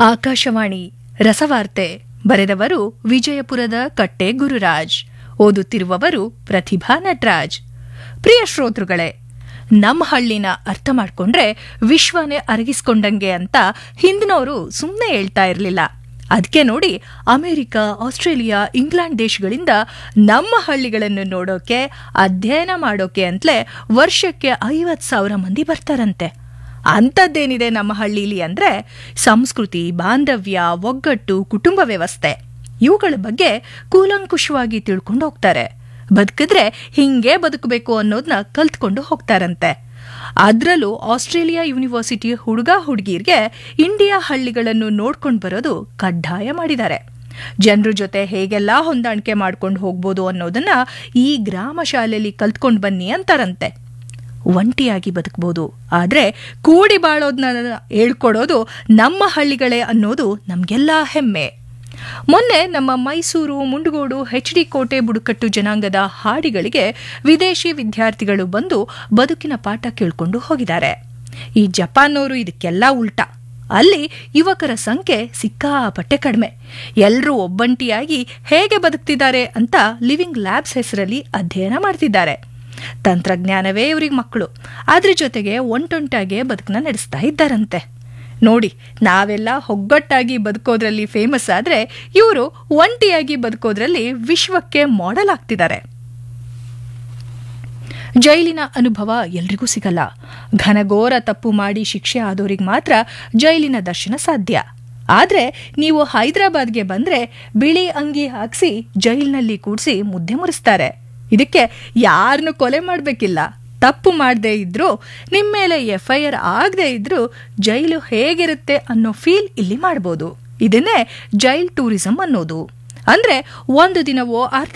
ಆಕಾಶವಾಣಿ ರಸವಾರ್ತೆ ಬರೆದವರು ವಿಜಯಪುರದ ಕಟ್ಟೆ ಗುರುರಾಜ್ ಓದುತ್ತಿರುವವರು ಪ್ರತಿಭಾ ನಟರಾಜ್ ಪ್ರಿಯ ಶ್ರೋತೃಗಳೇ ನಮ್ಮ ಹಳ್ಳಿನ ಅರ್ಥ ಮಾಡ್ಕೊಂಡ್ರೆ ವಿಶ್ವನೇ ಅರಗಿಸ್ಕೊಂಡಂಗೆ ಅಂತ ಹಿಂದಿನವರು ಸುಮ್ಮನೆ ಹೇಳ್ತಾ ಇರಲಿಲ್ಲ ಅದಕ್ಕೆ ನೋಡಿ ಅಮೆರಿಕ ಆಸ್ಟ್ರೇಲಿಯಾ ಇಂಗ್ಲೆಂಡ್ ದೇಶಗಳಿಂದ ನಮ್ಮ ಹಳ್ಳಿಗಳನ್ನು ನೋಡೋಕೆ ಅಧ್ಯಯನ ಮಾಡೋಕೆ ಅಂತಲೇ ವರ್ಷಕ್ಕೆ ಐವತ್ತು ಸಾವಿರ ಮಂದಿ ಬರ್ತಾರಂತೆ ಅಂಥದ್ದೇನಿದೆ ನಮ್ಮ ಹಳ್ಳೀಲಿ ಅಂದರೆ ಸಂಸ್ಕೃತಿ ಬಾಂಧವ್ಯ ಒಗ್ಗಟ್ಟು ಕುಟುಂಬ ವ್ಯವಸ್ಥೆ ಇವುಗಳ ಬಗ್ಗೆ ಕೂಲಂಕುಷವಾಗಿ ತಿಳ್ಕೊಂಡು ಹೋಗ್ತಾರೆ ಬದುಕಿದ್ರೆ ಹಿಂಗೆ ಬದುಕಬೇಕು ಅನ್ನೋದನ್ನ ಕಲ್ತ್ಕೊಂಡು ಹೋಗ್ತಾರಂತೆ ಅದರಲ್ಲೂ ಆಸ್ಟ್ರೇಲಿಯಾ ಯೂನಿವರ್ಸಿಟಿ ಹುಡುಗ ಹುಡುಗಿರ್ಗೆ ಇಂಡಿಯಾ ಹಳ್ಳಿಗಳನ್ನು ನೋಡ್ಕೊಂಡು ಬರೋದು ಕಡ್ಡಾಯ ಮಾಡಿದ್ದಾರೆ ಜನರ ಜೊತೆ ಹೇಗೆಲ್ಲ ಹೊಂದಾಣಿಕೆ ಮಾಡ್ಕೊಂಡು ಹೋಗ್ಬೋದು ಅನ್ನೋದನ್ನ ಈ ಗ್ರಾಮ ಶಾಲೆಯಲ್ಲಿ ಕಲ್ತ್ಕೊಂಡು ಬನ್ನಿ ಅಂತಾರಂತೆ ಒಂಟಿಯಾಗಿ ಬದುಕಬಹುದು ಆದರೆ ಕೂಡಿ ಬಾಳೋದನ್ನ ಹೇಳ್ಕೊಡೋದು ನಮ್ಮ ಹಳ್ಳಿಗಳೇ ಅನ್ನೋದು ನಮಗೆಲ್ಲ ಹೆಮ್ಮೆ ಮೊನ್ನೆ ನಮ್ಮ ಮೈಸೂರು ಮುಂಡಗೋಡು ಎಚ್ ಡಿ ಕೋಟೆ ಬುಡಕಟ್ಟು ಜನಾಂಗದ ಹಾಡಿಗಳಿಗೆ ವಿದೇಶಿ ವಿದ್ಯಾರ್ಥಿಗಳು ಬಂದು ಬದುಕಿನ ಪಾಠ ಕೇಳ್ಕೊಂಡು ಹೋಗಿದ್ದಾರೆ ಈ ಜಪಾನ್ನವರು ಇದಕ್ಕೆಲ್ಲ ಉಲ್ಟಾ ಅಲ್ಲಿ ಯುವಕರ ಸಂಖ್ಯೆ ಸಿಕ್ಕಾಪಟ್ಟೆ ಕಡಿಮೆ ಎಲ್ಲರೂ ಒಬ್ಬಂಟಿಯಾಗಿ ಹೇಗೆ ಬದುಕ್ತಿದ್ದಾರೆ ಅಂತ ಲಿವಿಂಗ್ ಲ್ಯಾಬ್ಸ್ ಹೆಸರಲ್ಲಿ ಅಧ್ಯಯನ ಮಾಡ್ತಿದ್ದಾರೆ ತಂತ್ರಜ್ಞಾನವೇ ಇವ್ರಿಗೆ ಮಕ್ಕಳು ಅದ್ರ ಜೊತೆಗೆ ಒಂಟೊಂಟಾಗೆ ಬದುಕನ್ನ ನಡೆಸ್ತಾ ಇದ್ದಾರಂತೆ ನೋಡಿ ನಾವೆಲ್ಲ ಒಗ್ಗಟ್ಟಾಗಿ ಬದುಕೋದ್ರಲ್ಲಿ ಫೇಮಸ್ ಆದರೆ ಇವರು ಒಂಟಿಯಾಗಿ ಬದುಕೋದ್ರಲ್ಲಿ ವಿಶ್ವಕ್ಕೆ ಮಾಡೆಲ್ ಆಗ್ತಿದ್ದಾರೆ ಜೈಲಿನ ಅನುಭವ ಎಲ್ರಿಗೂ ಸಿಗಲ್ಲ ಘನಘೋರ ತಪ್ಪು ಮಾಡಿ ಶಿಕ್ಷೆ ಆದೋರಿಗೆ ಮಾತ್ರ ಜೈಲಿನ ದರ್ಶನ ಸಾಧ್ಯ ಆದ್ರೆ ನೀವು ಹೈದರಾಬಾದ್ಗೆ ಬಂದ್ರೆ ಬಿಳಿ ಅಂಗಿ ಹಾಕ್ಸಿ ಜೈಲಿನಲ್ಲಿ ಕೂಡಿಸಿ ಮುದ್ದೆ ಮುರಿಸ್ತಾರೆ ಇದಕ್ಕೆ ಯಾರನ್ನು ಕೊಲೆ ಮಾಡಬೇಕಿಲ್ಲ ತಪ್ಪು ಮಾಡದೇ ಇದ್ರೂ ನಿಮ್ಮ ಮೇಲೆ ಎಫ್ ಐ ಆರ್ ಆಗದೆ ಇದ್ರೂ ಜೈಲು ಹೇಗಿರುತ್ತೆ ಅನ್ನೋ ಫೀಲ್ ಇಲ್ಲಿ ಮಾಡ್ಬೋದು ಇದನ್ನೇ ಜೈಲ್ ಟೂರಿಸಂ ಅನ್ನೋದು ಅಂದ್ರೆ ಒಂದು ದಿನವೋ ಅರ್ಧ